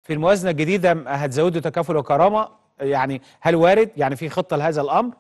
في الموازنه الجديده هتزودوا تكافل وكرامه يعني هل وارد يعني في خطه لهذا الامر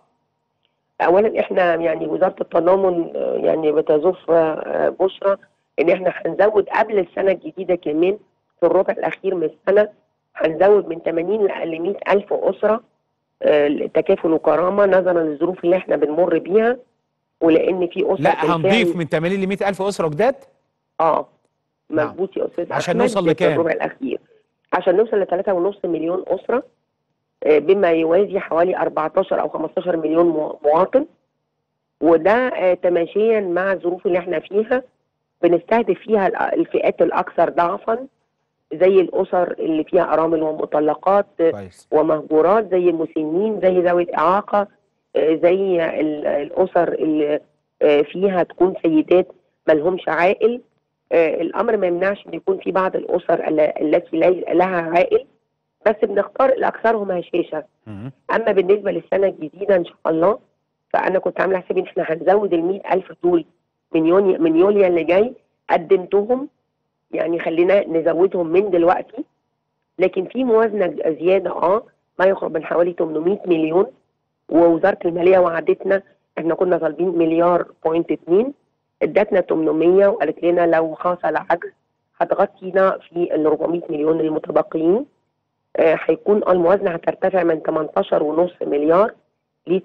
اولا احنا يعني وزاره التضامن آه، يعني بتزف آه، بشرى ان احنا هنزود قبل السنه الجديده كمان في الربع الاخير من السنه هنزود من 80 ل 100 الف اسره آه، تكافل وكرامه نظرا للظروف اللي احنا بنمر بيها ولان في اسر لا هنضيف بالفعل- من 80 ل 100 الف اسره جداد اه نعم. مظبوط يا استاذ عشان أحمد نوصل في لكام؟ الربع الاخير عشان نوصل ل 3.5 مليون اسره آه، بما يوازي حوالي 14 او 15 مليون مو- مواطن وده آه، تماشيا مع الظروف اللي احنا فيها بنستهدف فيها الأ- الفئات الاكثر ضعفا زي الاسر اللي فيها ارامل ومطلقات آه، كويس ومهجورات زي المسنين زي ذوي الإعاقة آه، زي ال- الأسر اللي آه، فيها تكون سيدات ملهمش عائل آه، الأمر ما يمنعش أن يكون في بعض الأسر ال- التي لي- لها عائل بس بنختار الأكثرهم هشاشة مم. أما بالنسبة للسنة الجديدة إن شاء الله فأنا كنت عاملة حسابي إن إحنا هنزود ال ألف دول من يونيو من يوليو اللي جاي قدمتهم يعني خلينا نزودهم من دلوقتي لكن في موازنه زياده اه ما يقرب من حوالي 800 مليون ووزاره الماليه وعدتنا احنا كنا طالبين مليار بوينت 2 ادتنا 800 وقالت لنا لو حصل عجز هتغطينا في ال 400 مليون المتبقيين آه، هيكون آه، الموازنه هترتفع من 18.5 مليار ل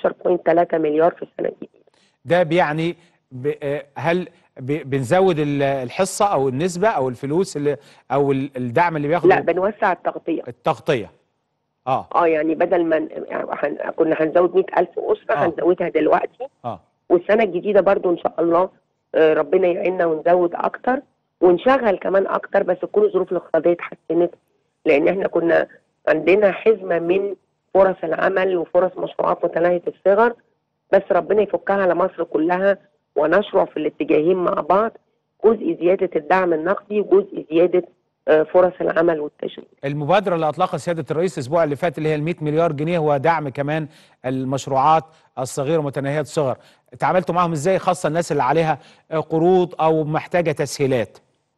19.3 مليار في السنه الجديده ده بيعني ب- آه، هل ب- بنزود ال- الحصه او النسبه او الفلوس اللي او ال- الدعم اللي بياخده لا بنوسع التغطيه التغطيه اه اه يعني بدل ما ن- يعني هن- كنا هنزود 100000 اسره آه. هنزودها دلوقتي اه والسنه الجديده برضو ان شاء الله آه، ربنا يعيننا ونزود اكتر ونشغل كمان اكتر بس تكون الظروف الاقتصاديه اتحسنت لان احنا كنا عندنا حزمه من فرص العمل وفرص مشروعات متناهيه الصغر بس ربنا يفكها على مصر كلها ونشرع في الاتجاهين مع بعض جزء زياده الدعم النقدي وجزء زياده آه، فرص العمل والتشغيل المبادره اللي اطلقها سياده الرئيس الاسبوع اللي فات اللي هي ال 100 مليار جنيه ودعم كمان المشروعات الصغيره متناهيه الصغر اتعاملتوا معاهم ازاي خاصه الناس اللي عليها قروض او محتاجه تسهيلات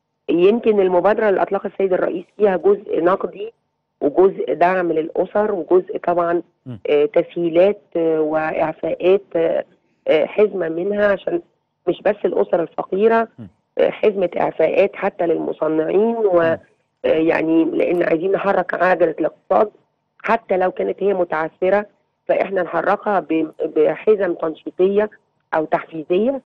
يمكن المبادرة اللي أطلقها السيد الرئيس فيها جزء نقدي وجزء دعم للأسر وجزء طبعا م. آه، تسهيلات آه، وإعفاءات آه، آه، حزمة منها عشان مش بس الأسر الفقيرة م. آه، حزمة إعفاءات حتى للمصنعين ويعني لأن عايزين نحرك عجلة الاقتصاد حتى لو كانت هي متعثرة فإحنا نحركها ب- بحزم تنشيطية أو تحفيزية